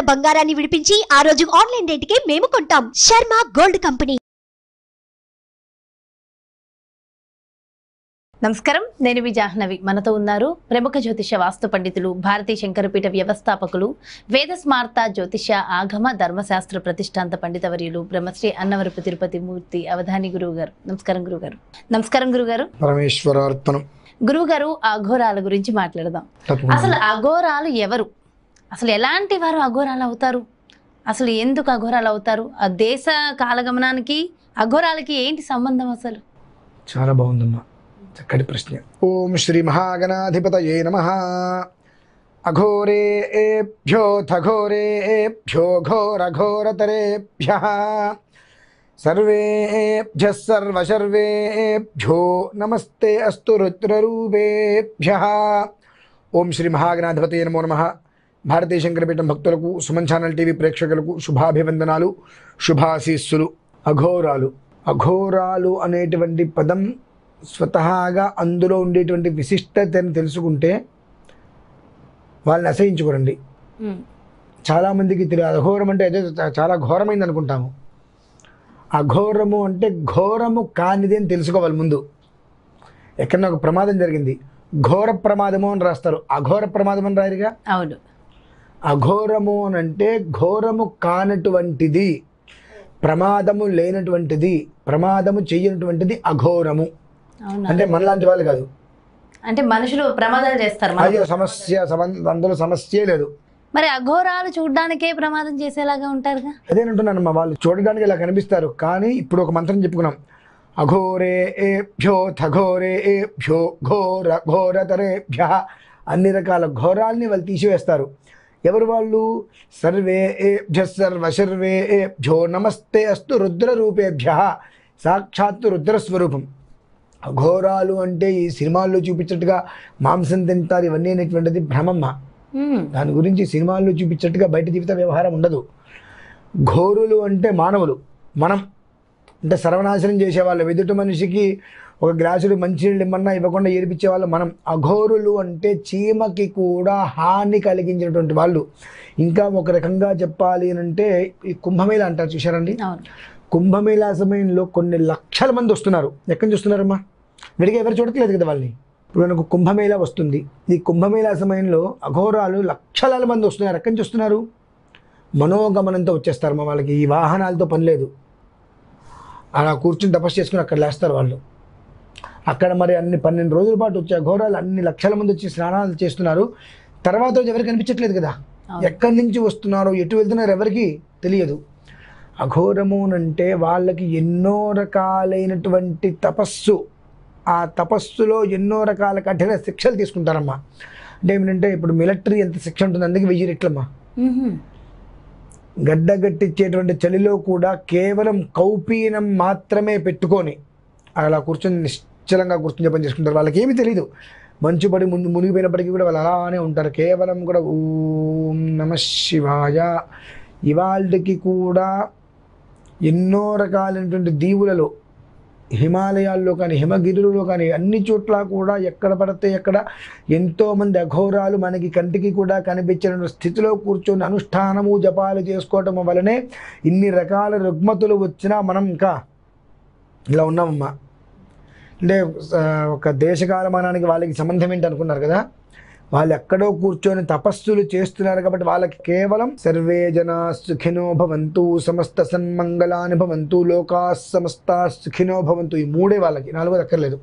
బంగారాన్ని విడిపించి ఆ రోజు ఆన్లైన్ రేటుకే మేము కొంటాం శర్మ గోల్డ్ కంపెనీ నమస్కారం నేను మీ జాహ్నవి మనతో ఉన్నారు ప్రముఖ జ్యోతిష వాస్తు పండితులు భారతీయ శంకరపీఠ వ్యవస్థాపకులు వేద స్మార్త జ్యోతిష ఆగమ ధర్మశాస్త్ర ప్రతిష్టాంత పండితవర్యులు బ్రహ్మశ్రీ అన్నవరపు తిరుపతి మూర్తి అవధాని గురువు గారు నమస్కారం గురుగారు నమస్కారం గురుగారు పరమేశ్వరార్పణం గురువు గారు అఘోరాల గురించి మాట్లాడదాం తప్పకుండా. అసలు అఘోరాలు ఎవరు అసలు ఎలాంటి వారు అఘోరాలు అవుతారు అసలు ఎందుకు అఘోరాలు అవుతారు ఆ దేశ కాలగమనానికి అఘోరాలకి ఏంటి సంబంధం అసలు చాలా బాగుందమ్మా చక్కటి ప్రశ్న ఓం శ్రీ మహాగణాధిపతయే నమ అఘోరేభ్యోథ ఘోరేభ్యో ఘోరఘోరతరేభ్య సర్వేభ్య సర్వసర్వేభ్యో నమస్తే అస్తు రుద్రరూపేభ్య ఓం శ్రీ మహాగణాధిపతయే నమో నమ భారతీయ శంకరపీఠం భక్తులకు సుమన్ ఛానల్ టీవీ ప్రేక్షకులకు శుభాభివందనాలు శుభాశీస్సులు అఘోరాలు అఘోరాలు అనేటువంటి పదం స్వతహాగా అందులో ఉండేటువంటి విశిష్టతను తెలుసుకుంటే వాళ్ళని అసహించుకోరండి చాలామందికి తెలియదు అఘోరం అంటే ఏదో చా- చాలా ఘోరమైంది అనుకుంటాము అఘోరము అంటే ఘోరము కానిది అని తెలుసుకోవాలి ముందు ఎక్కడన్నా ఒక ప్రమాదం జరిగింది ఘోర ప్రమాదము అని రాస్తారు అఘోర ప్రమాదం అని రాయరుగా అవును అఘోరము అని అంటే ఘోరము కానటువంటిది ప్రమాదము లేనటువంటిది ప్రమాదము చెయ్యనటువంటిది అఘోరము అవునా అంటే మనలాంటి వాళ్ళు కాదు అంటే మనుషులు ప్రమాదాలు చేస్తారు మనకు. అది సమస్య సంబంధ అందులో సమస్యే లేదు మరి అఘోరాలు చూడ్డానికే ప్రమాదం చేసేలాగా ఉంటారుగా అదేనంటున్నానమ్మా వాళ్ళు చూడడానికి ఇలా కనిపిస్తారు కానీ ఇప్పుడు ఒక మంత్రం చెప్పుకున్నాం అఘోరే ఏభ్యో థఘోరే ఏభ్యో ఘోర ఘోరతరేభ్య అన్ని రకాల ఘోరాల్ని వాళ్ళు తీసివేస్తారు ఎవరు వాళ్ళు సర్వే ఏభ్య సర్వ సర్వే ఏభ్యో నమస్తే అస్తు రుద్ర రూపేభ్య సాక్షాత్తు రుద్ర స్వరూపం అఘోరాలు అంటే ఈ సినిమాల్లో చూపించినట్టుగా మాంసం తింటారు ఇవన్నీ అనేటువంటిది భ్రమమ్మ ఉమ్, దాని గురించి సినిమాల్లో చూపించినట్టుగా బయట జీవిత వ్యవహారం ఉండదు ఘోరులు అంటే మానవులు మనం అంటే సర్వనాశనం చేసేవాళ్ళు ఎదుటి మనిషికి ఒక గ్లాసుడు మంచినీళ్ళు ఇమ్మన్నా ఇవ్వకుండా ఏడిపించే వాళ్ళు మనం అఘోరులు అంటే చీమకి కూడా హాని కలిగించినటువంటి వాళ్ళు ఇంకా ఒక రకంగా చెప్పాలి అని అంటే ఈ కుంభమేళ అంటారు చూశారండి అవును కుంభమేళా సమయంలో కొన్ని లక్షల మంది వస్తున్నారు ఎక్కడి నుంచి వస్తున్నారమ్మా విడిగా ఎవరు చూడట్లేదు కదా వాళ్ళని ఇప్పుడు మనకు కుంభమేళా వస్తుంది ఈ కుంభమేళా సమయంలో అఘోరాలు లక్షల మంది వస్తున్నారు ఎక్కడి నుంచి వస్తున్నారు మనోగమనంతో వచ్చేస్తారు వాళ్ళకి ఈ వాహనాలతో పని లేదు అలా కూర్చుని తపస్సు చేసుకుని అక్కడ లేస్తారు వాళ్ళు అక్కడ మరి అన్ని పన్నెండు రోజుల పాటు వచ్చే అఘోరాలు అన్ని లక్షల మంది వచ్చి స్నానాలు చేస్తున్నారు తర్వాత రోజు ఎవరికి కనిపించట్లేదు కదా అవును. ఎక్కడి నుంచి వస్తున్నారో ఎటు వెళ్తున్నారు ఎవరికి తెలియదు అఘోరము అంటే వాళ్ళకి ఎన్నో రకాలైనటువంటి తపస్సు ఆ తపస్సులో ఎన్నో రకాల కఠిన శిక్షలు తీసుకుంటారమ్మా అంటే ఏమిటంటే ఇప్పుడు మిలిటరీ ఎంత శిక్ష ఉంటుంది అందుకే వెయ్యి రెట్లమ్మా ఉహుం, గడ్డగట్టించేటువంటి చలిలో కూడా కేవలం కౌపీనం మాత్రమే పెట్టుకొని అలా కూర్చొని నిశ్చలంగా కూర్చొని జపం చేసుకుంటారు వాళ్ళకి ఏమీ తెలియదు మంచు పడి ముందు మునిగిపోయినప్పటికీ కూడా వాళ్ళు అలానే ఉంటారు కేవలం కూడా ఓం నమ శివాయ ఇవాళకి కూడా ఎన్నో రకాలైనటువంటి దీవులలో హిమాలయాల్లో కానీ హిమగిరులలో కానీ అన్ని చోట్ల కూడా ఎక్కడ పడితే ఎక్కడ ఎంతోమంది అఘోరాలు మనకి కంటికి కూడా కనిపించిన స్థితిలో కూర్చొని అనుష్ఠానము జపాలు చేసుకోవటం వలనే ఇన్ని రకాల రుగ్మతులు వచ్చినా మనం ఇంకా ఇలా ఉన్నామమ్మా అంటే ఆ, ఒక దేశకాలమానానికి వాళ్ళకి సంబంధం ఏంటి అనుకున్నారు కదా వాళ్ళు ఎక్కడో కూర్చొని తపస్సులు చేస్తున్నారు కాబట్టి వాళ్ళకి కేవలం సర్వే జనా సుఖినో భవంతు సమస్త సన్మంగళాని భవంతు లోకా సమస్త సుఖినో భవంతు ఈ మూడే వాళ్ళకి నాలుగోది అక్కర్లేదు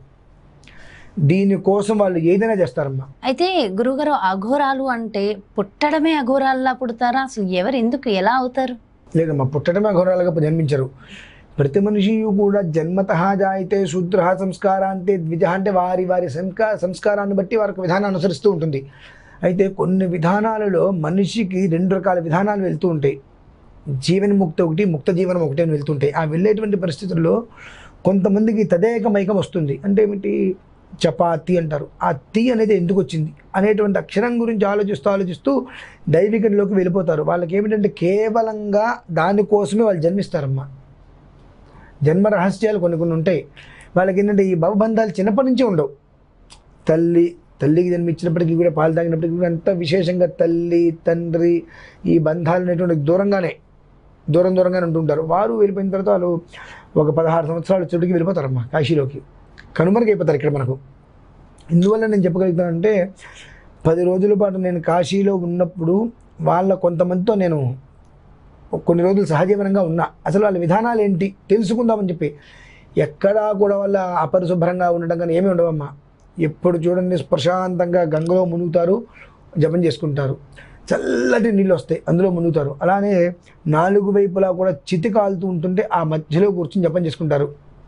దీనికోసం వాళ్ళు ఏదైనా చేస్తారమ్మా అయితే గురుగారు అఘోరాలు అంటే పుట్టడమే అఘోరాల్లా పుడతారా అసలు ఎవరు ఎందుకు ఎలా అవుతారు లేదమ్మా పుట్టడమే అఘోరాలుగా జన్మించరు ప్రతి మనిషి కూడా జన్మత జాయితే శూద్ర సంస్కారాంతే ద్విజ అంటే వారి వారి సంస్కా సంస్కారాన్ని బట్టి వారికి విధానం అనుసరిస్తూ ఉంటుంది అయితే కొన్ని విధానాలలో మనిషికి రెండు రకాల విధానాలు వెళ్తూ ఉంటాయి జీవన ముక్తి ఒకటి ముక్త జీవనం ఒకటి అని వెళ్తుంటాయి ఆ వెళ్ళేటువంటి పరిస్థితుల్లో కొంతమందికి తదేక మైకం వస్తుంది అంటే ఏమిటి చపాతి అంటారు ఆ తి అనేది ఎందుకు వచ్చింది అనేటువంటి అక్షరం గురించి ఆలోచిస్తూ ఆలోచిస్తూ దైవికంలోకి వెళ్ళిపోతారు వాళ్ళకి ఏమిటంటే కేవలంగా దానికోసమే వాళ్ళు జన్మిస్తారమ్మా జన్మ రహస్యాలు కొన్ని కొన్ని ఉంటాయి వాళ్ళకి ఏంటంటే ఈ భవబంధాలు చిన్నప్పటి నుంచే ఉండవు తల్లి తల్లికి జన్మించినప్పటికీ కూడా పాలు తాగినప్పటికీ కూడా అంత విశేషంగా తల్లి తండ్రి ఈ బంధాలు అనేటువంటి దూరంగానే దూరం దూరంగానే ఉంటుంటారు వారు వెళ్ళిపోయిన తర్వాత వాళ్ళు ఒక పదహారు సంవత్సరాలు వచ్చేటికి వెళ్ళిపోతారమ్మా కాశీలోకి కనుమరుగు అయిపోతారు ఇక్కడ మనకు ఇందువల్ల నేను చెప్పగలుగుతానంటే పది రోజుల పాటు నేను కాశీలో ఉన్నప్పుడు వాళ్ళ కొంతమందితో నేను కొన్ని రోజులు సహజీవనంగా ఉన్నా అసలు వాళ్ళ విధానాలు ఏంటి తెలుసుకుందామని చెప్పి ఎక్కడా కూడా వాళ్ళ అపరిశుభ్రంగా ఉండడం కానీ ఏమీ ఉండవమ్మా ఎప్పుడు చూడండి ప్రశాంతంగా గంగలో మునుగుతారు జపం చేసుకుంటారు చల్లటి నీళ్ళు వస్తాయి అందులో మునుగుతారు అలానే నాలుగు వైపులా కూడా చితి కాలుతూ ఉంటుంటే ఆ మధ్యలో కూర్చొని జపం చేసుకుంటారు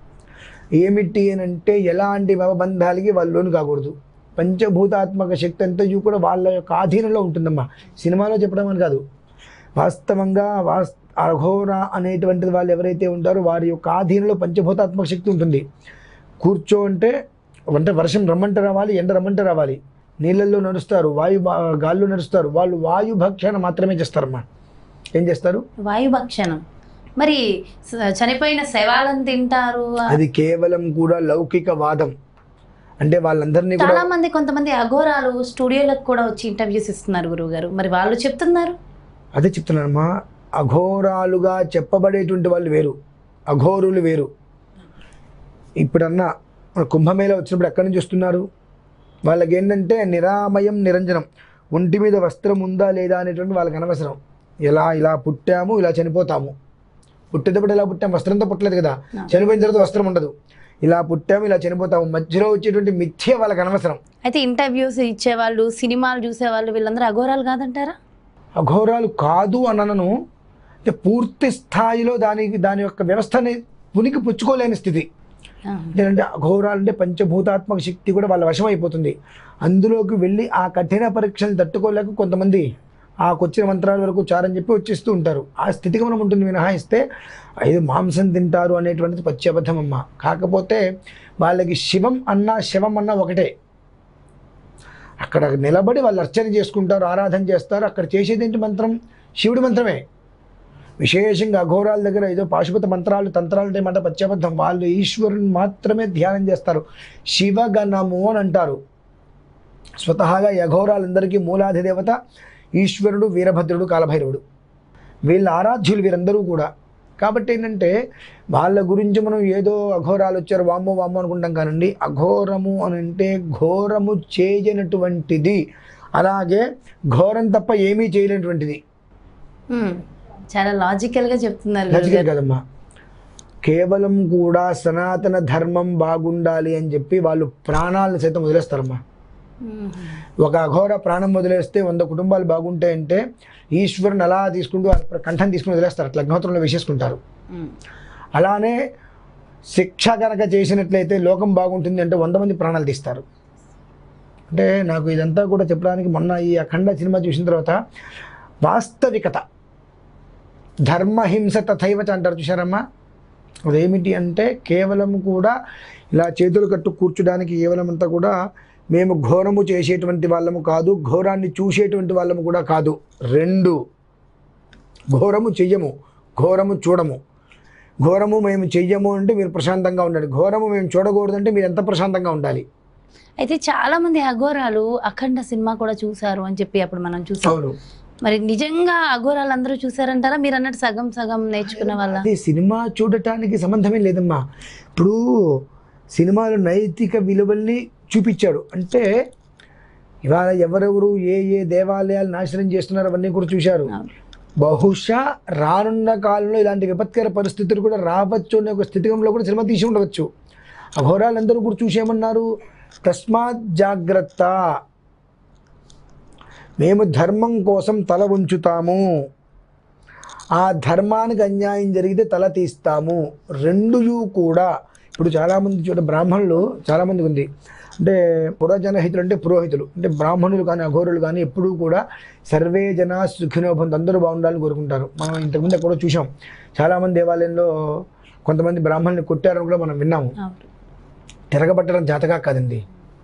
ఏమిటి అని అంటే ఎలాంటి భవబంధాలకి వాళ్ళు లోను కాకూడదు పంచభూతాత్మక శక్తి అంతయు కూడా వాళ్ళ యొక్క ఆధీనంలో ఉంటుందమ్మా సినిమాలో చెప్పడం అని కాదు వాస్తవంగా వాస్ అఘోర అనేటువంటిది వాళ్ళు ఎవరైతే ఉంటారో వారి యొక్క ఆధీనంలో పంచభూతాత్మక శక్తి ఉంటుంది కూర్చో అంటే అంటే వర్షం రమ్మంటే రావాలి ఎండ రమ్మంటే రావాలి నీళ్ళల్లో నడుస్తారు వాయు బా- గాల్లో నడుస్తారు వాళ్ళు వాయు భక్షణ మాత్రమే చేస్తారమ్మా ఏం చేస్తారు వాయుభక్షణం మరి స- చనిపోయిన శవాలను తింటారు అది కేవలం కూడా లౌకిక వాదం అంటే వాళ్ళందరినీ కూడా చాలా మంది కొంతమంది అఘోరాలు స్టూడియోలకు కూడా వచ్చి ఇంటర్వ్యూస్ ఇస్తున్నారు గురువు గారు మరి వాళ్ళు చెప్తున్నారు అదే చెప్తున్నానమ్మా అఘోరాలుగా చెప్పబడేటువంటి వాళ్ళు వేరు అఘోరులు వేరు ఇప్పుడన్నా మన కుంభమేళ వచ్చినప్పుడు ఎక్కడి నుంచి వస్తున్నారు వాళ్ళకి ఏంటంటే నిరామయం నిరంజనం ఒంటి మీద వస్త్రం ఉందా లేదా అనేటువంటి వాళ్ళకి అనవసరం ఎలా ఇలా పుట్టాము ఇలా చనిపోతాము పుట్టేటప్పుడు ఇలా పుట్టాము వస్త్రంతో పుట్టలేదు కదా చనిపోయిన తర్వాత వస్త్రం ఉండదు ఇలా పుట్టాము ఇలా చనిపోతాము మధ్యలో వచ్చేటువంటి మిథ్య వాళ్ళకి అనవసరం అయితే ఇంటర్వ్యూస్ ఇచ్చేవాళ్ళు సినిమాలు చూసేవాళ్ళు వీళ్ళందరూ అఘోరాలు కాదంటారా అఘోరాలు కాదు అనను అంటే పూర్తి స్థాయిలో దానికి దాని యొక్క వ్యవస్థని పునికి పుచ్చుకోలేని స్థితి ఏంటంటే అఘోరాలు అంటే పంచభూతాత్మక శక్తి కూడా వాళ్ళ వశం అయిపోతుంది అందులోకి వెళ్ళి ఆ కఠిన పరీక్షలు తట్టుకోలేక కొంతమంది ఆ కొచ్చిన మంత్రాల వరకు చారని చెప్పి వచ్చేస్తూ ఉంటారు ఆ స్థితికి మనం ఉంటుంది మినహాయిస్తే ఐదు మాంసం తింటారు అనేటువంటిది పచ్చి అబద్ధం అమ్మ కాకపోతే వాళ్ళకి శివం అన్నా శవం అన్నా ఒకటే అక్కడ నిలబడి వాళ్ళు అర్చన చేసుకుంటారు ఆరాధన చేస్తారు అక్కడ చేసేది ఏంటి మంత్రం శివుడి మంత్రమే విశేషంగా అఘోరాల దగ్గర ఏదో పాశుపత మంత్రాలు తంత్రాలు అంటే మాట పచ్చబద్ధం వాళ్ళు ఈశ్వరుని మాత్రమే ధ్యానం చేస్తారు శివగణము అని అంటారు స్వతహాగా ఈ అఘోరాలందరికీ మూలాధిదేవత ఈశ్వరుడు వీరభద్రుడు కాలభైరవుడు వీళ్ళ ఆరాధ్యులు వీరందరూ కూడా కాబట్టి ఏంటంటే వాళ్ళ గురించి మనం ఏదో అఘోరాలు వచ్చారు వామ్మో వామ్మో అనుకుంటాం కానండి అఘోరము అని అంటే ఘోరము చేయనటువంటిది అలాగే ఘోరం తప్ప ఏమీ చేయలేనటువంటిది ఉమ్. చాలా లాజికల్ గా చెప్తున్నారు గురువు లాజికల్ గారు. కదమ్మా కేవలం కూడా సనాతన ధర్మం బాగుండాలి అని చెప్పి వాళ్ళు ప్రాణాలను సైతం వదిలేస్తారమ్మా ఉమ్. ఒక అఘోర ప్రాణం వదిలేస్తే వంద కుటుంబాలు బాగుంటాయంటే ఈశ్వరుని అలా తీసుకుంటూ ఆ కంఠం తీసుకుని వదిలేస్తారు అట్లా అగ్నిహోత్రంలో వేసేసుకుంటారు ఉమ్. అలానే శిక్ష కనుక చేసినట్లయితే లోకం బాగుంటుంది అంటే వంద మంది ప్రాణాలు తీస్తారు అంటే నాకు ఇదంతా కూడా చెప్పడానికి మొన్న ఈ అఖండ సినిమా చూసిన తర్వాత వాస్తవికత ధర్మహింస తథైవచ అంటారు చూసారమ్మా అదేమిటి అంటే కేవలం కూడా ఇలా చేతులు కట్టు కూర్చోడానికి కేవలం అంతా కూడా మేము ఘోరము చేసేటువంటి వాళ్ళము కాదు ఘోరాన్ని చూసేటువంటి వాళ్ళము కూడా కాదు రెండు ఘోరము చెయ్యము ఘోరము చూడము ఘోరము మేము చెయ్యము అంటే మీరు ప్రశాంతంగా ఉండండి ఘోరము మేము చూడకూడదంటే మీరు ఎంత ప్రశాంతంగా ఉండాలి అయితే చాలా మంది అఘోరాలు అఖండ సినిమా కూడా చూసారు అని చెప్పి అప్పుడు మనం చూసాం అవును మరి నిజంగా అఘోరాలు అందరూ చూసారంటారా మీరు అన్నట్టు సగం సగం నేర్చుకున్న వాళ్ళ అది సినిమా చూడటానికి సంబంధమే లేదమ్మా ఇప్పుడు సినిమాలు నైతిక విలువల్ని చూపించాడు అంటే ఇవాళ ఎవరెవరు ఏ ఏ దేవాలయాలు నాశనం చేస్తున్నారు అవన్నీ కూడా చూశారు అవును. బహుశా రానున్న కాలంలో ఇలాంటి విపత్కర పరిస్థితులు కూడా రావచ్చు అనే ఒక స్థితిగంలో కూడా సినిమా తీసి ఉండవచ్చు అఘోరాలందరూ కూడా చూసేమన్నారు తస్మాత్ జాగ్రత్త మేము ధర్మం కోసం తల ఉంచుతాము ఆ ధర్మానికి అన్యాయం జరిగితే తల తీస్తాము రెండుయు కూడా ఇప్పుడు చాలామంది చూడ బ్రాహ్మణులు చాలామందికి ఉంది అంటే పురజనహితులు అంటే పురోహితులు అంటే బ్రాహ్మణులు కానీ అఘోరులు కానీ ఎప్పుడూ కూడా సర్వే జన సుఖినోభంతు అందరూ బాగుండాలని కోరుకుంటారు మనం ఇంతకుముందు ఎక్కడో చూసాం చాలామంది దేవాలయంలో కొంతమంది బ్రాహ్మణుని కొట్టారని కూడా మనం విన్నాము అవును. తిరగబట్టడం జాతగా కాదండి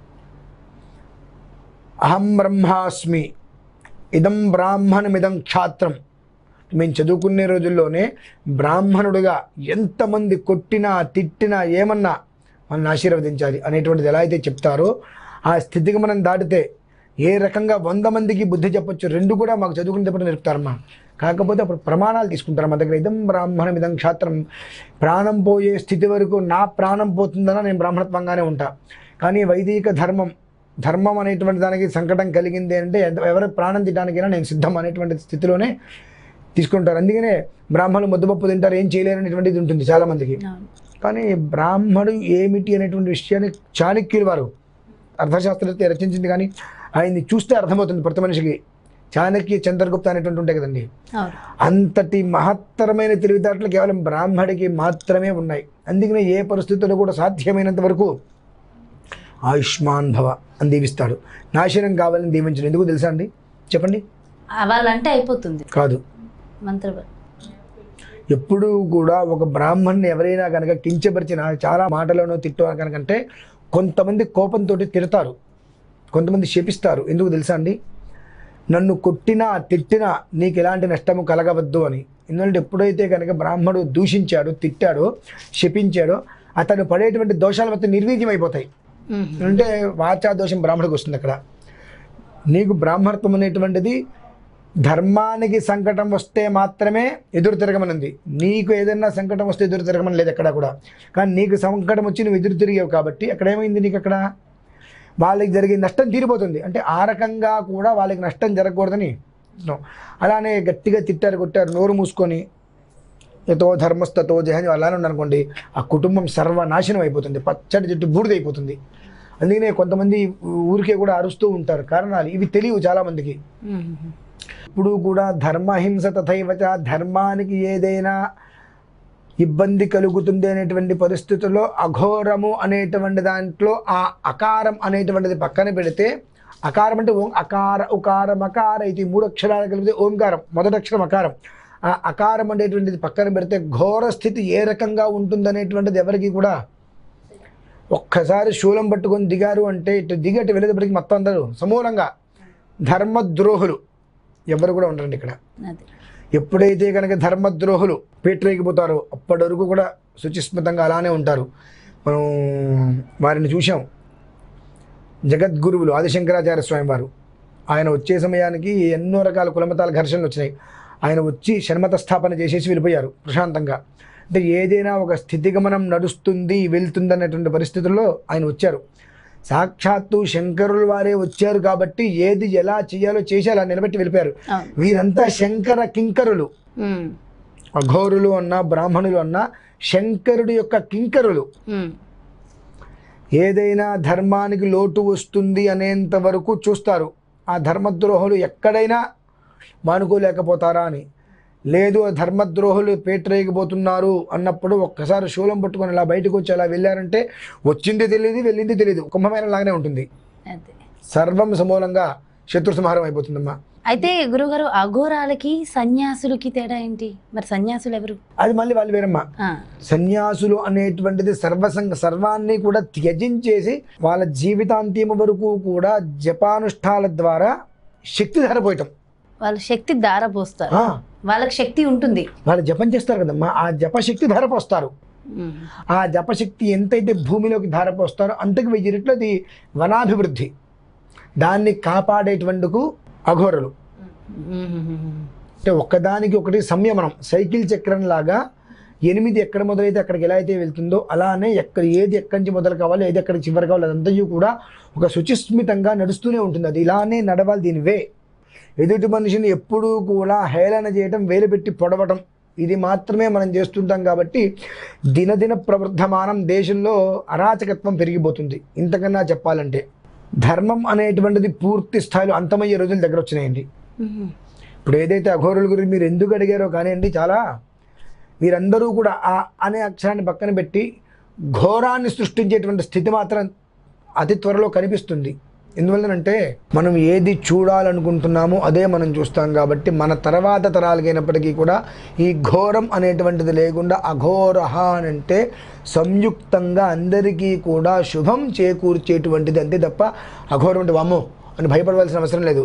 అహం బ్రహ్మాస్మి ఇదం బ్రాహ్మణమిదం క్షాత్రం మేము చదువుకునే రోజుల్లోనే బ్రాహ్మణుడిగా ఎంతమంది కొట్టినా తిట్టినా ఏమన్నా మనల్ని ఆశీర్వదించాలి అనేటువంటిది ఎలా అయితే చెప్తారో ఆ స్థితికి మనం దాటితే ఏ రకంగా వంద మందికి బుద్ధి చెప్పొచ్చు రెండు కూడా మాకు చదువుకునేటప్పుడు నేర్పుతారమ్మా కాకపోతే అప్పుడు ప్రమాణాలు తీసుకుంటారు మా దగ్గర ఇదం బ్రాహ్మణం ఇదం క్షాత్రం ప్రాణం పోయే స్థితి వరకు నా ప్రాణం పోతుందన్న నేను బ్రాహ్మణత్వంగానే ఉంటా కానీ వైదిక ధర్మం ధర్మం అనేటువంటి దానికి సంకటం కలిగింది అంటే ఎంత- ఎవరి ప్రాణం తినడానికైనా నేను సిద్ధం అనేటువంటి స్థితిలోనే తీసుకుంటారు అందుకనే బ్రాహ్మణులు ముద్దపప్పు తింటారు ఏం చేయలేరు అనేటువంటిది ఉంటుంది చాలామందికి అవును. కానీ బ్రాహ్మడు ఏమిటి అనేటువంటి విషయాన్ని చాణక్యులు వారు అర్థశాస్త్రத்தை రచించింది కానీ ఆయన్ని చూస్తే అర్థమవుతుంది ప్రతి మనిషికి చాణక్య చంద్రగుప్త అనేటువంటి ఉంటాయి కదండి అవును అంతటి మహత్తరమైన తెలివితేటలు కేవలం బ్రాహ్మడికి మాత్రమే ఉన్నాయి అందుకనే ఏ పరిస్థితుల్లో కూడా సాధ్యమైనంత వరకు ఆయుష్మాన్ భవ అని దీవిస్తాడు నాశనం కావాలని దీవించడం ఎందుకు తెలుసా అండి చెప్పండి అవ్వాలంటే అయిపోతుంది కాదు మంత్ర ఎప్పుడూ కూడా ఒక బ్రాహ్మణ్ణి ఎవరైనా కనుక కించపరిచిన చాలా మాటలోనో తిట్టో కనుకంటే కొంతమంది కోపంతో తిడతారు కొంతమంది శపిస్తారు ఎందుకు తెలుసా అండి నన్ను కొట్టినా తిట్టినా నీకు ఎలాంటి నష్టము కలగవద్దు అని ఎందుకంటే ఎప్పుడైతే కనుక బ్రాహ్మడు దూషించాడో తిట్టాడో శపించాడో అతను పడేటువంటి దోషాలు మొత్తం నిర్వీర్యం అయిపోతాయి అంటే వాచా దోషం బ్రాహ్మడికి వస్తుంది అక్కడ నీకు బ్రాహ్మణత్వం అనేటువంటిది ధర్మానికి సంకటం వస్తే మాత్రమే ఎదురు తిరగమనుంది నీకు ఏదైనా సంకటం వస్తే ఎదురు తిరగమని లేదు ఎక్కడ కూడా కానీ నీకు సంకటం వచ్చి నువ్వు ఎదురు తిరిగావు కాబట్టి అక్కడ ఏమైంది నీకు అక్కడ వాళ్ళకి జరిగే నష్టం తీరిపోతుంది అంటే ఆ రకంగా కూడా వాళ్ళకి నష్టం జరగకూడదని no. అలానే గట్టిగా తిట్టారు కొట్టారు నోరు మూసుకొని ఎతో ధర్మస్థతో జహని అలానే ఉన్నారనుకోండి ఆ కుటుంబం సర్వనాశనం అయిపోతుంది పచ్చడి చెట్టు బూడిదైపోతుంది అందుకనే కొంతమంది ఊరికే కూడా అరుస్తూ ఉంటారు కారణాలు ఇవి తెలియవు చాలామందికి ఇప్పుడు కూడా ధర్మహింస తథైవచ ధర్మానికి ఏదైనా ఇబ్బంది కలుగుతుంది అనేటువంటి పరిస్థితుల్లో అఘోరము అనేటువంటి దాంట్లో ఆ అకారం అనేటువంటిది పక్కన పెడితే అకారం అంటే ఓం అకార ఉకార మకార ఇది మూడు అక్షరాలు కలిపితే ఓంకారం మొదటి అక్షరం అకారం ఆ అకారం అనేటువంటిది పక్కన పెడితే ఘోర స్థితి ఏ రకంగా ఉంటుందనేటువంటిది ఎవరికి కూడా ఒక్కసారి శూలం పట్టుకొని దిగారు అంటే ఇటు దిగి అటు వెళ్ళేటప్పటికి మొత్తం అందరూ సమూలంగా ధర్మద్రోహులు ఎవరు కూడా ఉండరండి ఇక్కడ అది ఎప్పుడైతే కనుక ధర్మద్రోహులు పేటరేగిపోతారో అప్పటి వరకు కూడా శుచిస్మితంగా అలానే ఉంటారు మనం వారిని చూసాం జగద్గురువులు ఆదిశంకరాచార్య స్వామి వారు ఆయన వచ్చే సమయానికి ఎన్నో రకాల కులమతాల ఘర్షణలు వచ్చినాయి ఆయన వచ్చి షణ్మత స్థాపన చేసేసి వెళ్ళిపోయారు ప్రశాంతంగా అంటే ఏదైనా ఒక స్థితిగమనం నడుస్తుంది వెళ్తుంది అన్నటువంటి పరిస్థితుల్లో ఆయన వచ్చారు సాక్షాత్తు శంకరుల వారే వచ్చారు కాబట్టి ఏది ఎలా చేయాలో చేసి అలా నిలబెట్టి వెళ్ళిపోయారు అవును వీరంతా శంకర కింకరులు ఉమ్. అఘోరులు అన్న బ్రాహ్మణులు అన్న శంకరుడి యొక్క కింకరులు ఉమ్. ఏదైనా ధర్మానికి లోటు వస్తుంది అనేంత వరకు చూస్తారు ఆ ధర్మద్రోహులు ఎక్కడైనా మానుకోలేకపోతారా అని లేదు ఆ ధర్మద్రోహులు పేటరేగిపోతున్నారు అన్నప్పుడు ఒక్కసారి శూలం పట్టుకొని ఇలా బయటకు వచ్చి అలా వెళ్ళారంటే వచ్చింది తెలియదు వెళ్ళింది తెలియదు కుంభమేళ లాగానే ఉంటుంది అదే సర్వం సమూలంగా శత్రు సంహారం అయిపోతుందమ్మా అయితే గురుగారు అఘోరాలకి సన్యాసులకి తేడా ఏంటి మరి సన్యాసులు ఎవరు అది మళ్ళీ వాళ్ళు వేరమ్మా ఆ, సన్యాసులు అనేటువంటిది సర్వసంగ సర్వాన్ని కూడా త్యజించేసి వాళ్ళ జీవితాంతిమ వరకు కూడా జపానుష్ఠాల ద్వారా శక్తి ధారపోయటం వాళ్ళ శక్తి దారపోస్తారు ఆ, వాళ్ళకి శక్తి ఉంటుంది వాళ్ళు జపం చేస్తారు కదమ్మా ఆ జపశక్తి ధారపోస్తారు ఉమ్. ఆ జపశక్తి ఎంతైతే భూమిలోకి ధారపోస్తారో అంతకు వెయ్యి రెట్లు అది వనాభివృద్ధి దాన్ని కాపాడేటువందుకు అఘోరలు ఉమ్. అంటే ఒక్కదానికి ఒకటి సంయమనం సైకిల్ చక్రం లాగా ఎనిమిది ఎక్కడ మొదలైతే అక్కడికి ఎలా అయితే వెళ్తుందో అలానే ఎక్కడ ఏది ఎక్కడి నుంచి మొదలు కావాలి ఏది ఎక్కడికి చివరి కావాలి అదంతా కూడా ఒక శుచిస్మితంగా నడుస్తూనే ఉంటుంది అది ఇలానే నడవాలి దీని వే ఎదుటి మనిషిని ఎప్పుడూ కూడా హేళన చేయటం వేలు పెట్టి పొడవటం ఇది మాత్రమే మనం చేస్తుంటాం కాబట్టి దినదిన ప్రవర్ధమానం దేశంలో అరాచకత్వం పెరిగిపోతుంది ఇంతకన్నా చెప్పాలంటే ధర్మం అనేటువంటిది పూర్తి స్థాయిలో అంతమయ్యే రోజులు దగ్గర వచ్చినాయండి ఉమ్. ఇప్పుడు ఏదైతే అఘోరుల గురించి మీరు ఎందుకు అడిగారో కానివ్వండి చాలా మీరందరూ కూడా ఆ అనే అక్షరాన్ని పక్కన పెట్టి ఘోరాన్ని సృష్టించేటువంటి స్థితి మాత్రం అతి త్వరలో కనిపిస్తుంది ఎందువల్లనంటే మనం ఏది చూడాలనుకుంటున్నామో అదే మనం చూస్తాం కాబట్టి మన తర్వాత తరాలకైనప్పటికీ కూడా ఈ ఘోరం అనేటువంటిది లేకుండా అఘోరహ అని అంటే సంయుక్తంగా అందరికీ కూడా శుభం చేకూర్చేటువంటిది అంతే తప్ప అఘోరం అంటే వామ్మో అని భయపడవలసిన అవసరం లేదు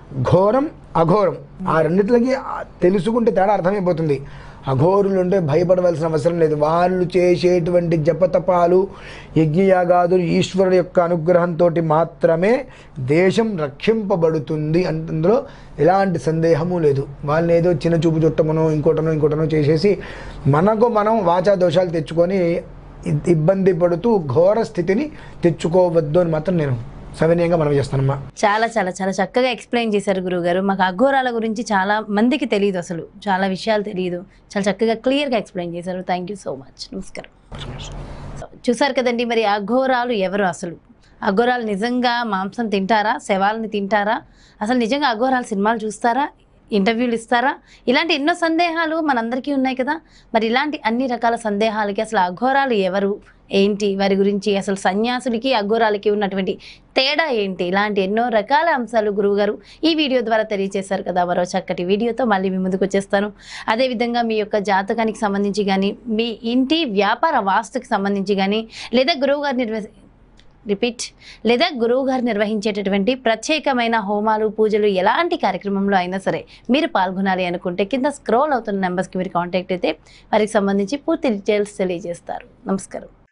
ఘోరం అఘోరం ఆ రెండిట్లకి ఆ తెలుసుకుంటే తేడా అర్థమైపోతుంది అఘోరులు ఉంటే భయపడవలసిన అవసరం లేదు వాళ్ళు చేసేటువంటి జపతపాలు యజ్ఞయాగాదులు ఈశ్వరుడు యొక్క అనుగ్రహంతో మాత్రమే దేశం రక్షింపబడుతుంది అందులో ఎలాంటి సందేహము లేదు వాళ్ళని ఏదో చిన్న చూపు చుట్టమనో ఇంకోటనో ఇంకోటనో చేసేసి మనకు మనం వాచా దోషాలు తెచ్చుకొని ఇ- ఇబ్బంది పడుతూ ఘోర స్థితిని తెచ్చుకోవద్దు అని మాత్రం నేను సవినయంగా మనం చేస్తానమ్మా చాలా చాలా చాలా చక్కగా ఎక్స్ప్లెయిన్ చేశారు గురువుగారు మాకు అఘోరాల గురించి చాలా మందికి తెలియదు అసలు చాలా విషయాలు తెలియదు చాలా చక్కగా క్లియర్గా ఎక్స్ప్లెయిన్ చేశారు థ్యాంక్ యూ సో మచ్ నమస్కారం సో, చూసారు కదండి మరి అఘోరాలు ఎవరు అసలు అఘోరాలు నిజంగా మాంసం తింటారా శవాలని తింటారా అసలు నిజంగా అఘోరాలు సినిమాలు చూస్తారా ఇంటర్వ్యూలు ఇస్తారా ఇలాంటి ఎన్నో సందేహాలు మనందరికీ ఉన్నాయి కదా మరి ఇలాంటి అన్ని రకాల సందేహాలకి అసలు అఘోరాలు ఎవరు ఏంటి వారి గురించి అసలు సన్యాసులకి అఘోరాలకి ఉన్నటువంటి తేడా ఏంటి ఇలాంటి ఎన్నో రకాల అంశాలు గురువుగారు ఈ వీడియో ద్వారా తెలియజేశారు కదా మరో చక్కటి వీడియోతో మళ్ళీ మీ ముందుకు వచ్చేస్తాను అదేవిధంగా మీ యొక్క జాతకానికి సంబంధించి కానీ మీ ఇంటి వ్యాపార వాస్తుకి సంబంధించి కానీ లేదా గురువుగారు నిర్వ రిపీట్ లేదా గురువు గారు నిర్వహించేటటువంటి ప్రత్యేకమైన హోమాలు పూజలు ఎలాంటి కార్యక్రమంలో అయినా సరే మీరు పాల్గొనాలి అనుకుంటే కింద స్క్రోల్ అవుతున్న నెంబర్స్కి మీరు కాంటాక్ట్ అయితే వారికి సంబంధించి పూర్తి డీటెయిల్స్ తెలియజేస్తారు నమస్కారం